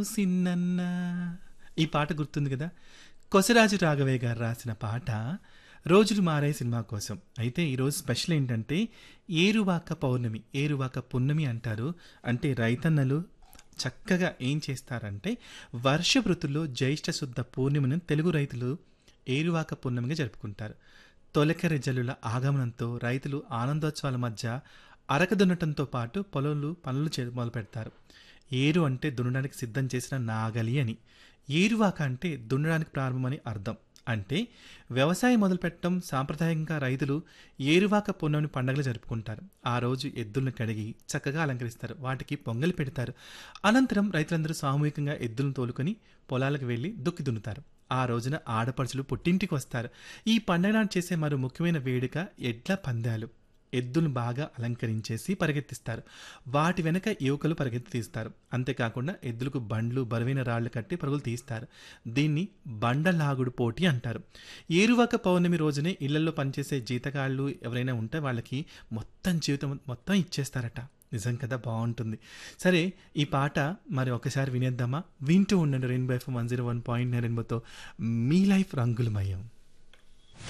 సిన్నన్న ఈ పాట గుర్తుంది కదా కొసరాజు రాఘవయ్య గారు రాసిన పాట రోజులు మారే సినిమా కోసం అయితే ఈరోజు స్పెషల్ ఏంటంటే ఏరువాక పౌర్ణమి ఏరువాక పున్నమి అంటారు అంటే రైతన్నలు చక్కగా ఏం చేస్తారంటే వర్ష ఋతుల్లో జ్యేష్ఠ శుద్ధ పూర్ణిమను తెలుగు రైతులు ఏరువాక పున్నమిగా జరుపుకుంటారు తొలకరి జల్లుల ఆగమనంతో రైతులు ఆనందోత్సవాల మధ్య అరక దున్నటంతో పాటు పొలంలో పనులు చే మొదలు పెడతారు ఏరు అంటే దున్నడానికి సిద్ధం చేసిన నాగలి అని ఏరువాక అంటే దున్నడానికి ప్రారంభమని అర్థం అంటే వ్యవసాయం మొదలుపెట్టడం సాంప్రదాయంగా రైతులు ఏరువాక పున్నమి పండుగలు జరుపుకుంటారు ఆ రోజు ఎద్దులను కడిగి చక్కగా అలంకరిస్తారు వాటికి పొంగలి పెడతారు అనంతరం రైతులందరూ సామూహికంగా ఎద్దులను తోలుకొని పొలాలకు వెళ్ళి దుక్కి దున్నుతారు ఆ రోజున ఆడపడుచులు పుట్టింటికి వస్తారు ఈ పండగ నాడు చేసే మరో ముఖ్యమైన వేడుక ఎడ్ల పందాలు ఎద్దును బాగా అలంకరించేసి పరిగెత్తిస్తారు వాటి వెనక యువకులు పరిగెత్తి తీస్తారు అంతేకాకుండా ఎద్దులకు బండ్లు బరువైన రాళ్లు కట్టి పరుగులు తీస్తారు దీన్ని బండలాగుడు పోటీ అంటారు ఏరువాక పౌర్ణమి రోజునే ఇళ్లలో పనిచేసే జీతగాళ్ళు ఎవరైనా ఉంటే వాళ్ళకి మొత్తం జీవితం మొత్తం ఇచ్చేస్తారట నిజం కదా బాగుంటుంది సరే ఈ పాట మరి ఒకసారి వినేద్దామా వింటూ ఉండండి rainbow F one zero one point రెయిన్బోతో మీ లైఫ్ రంగులమయం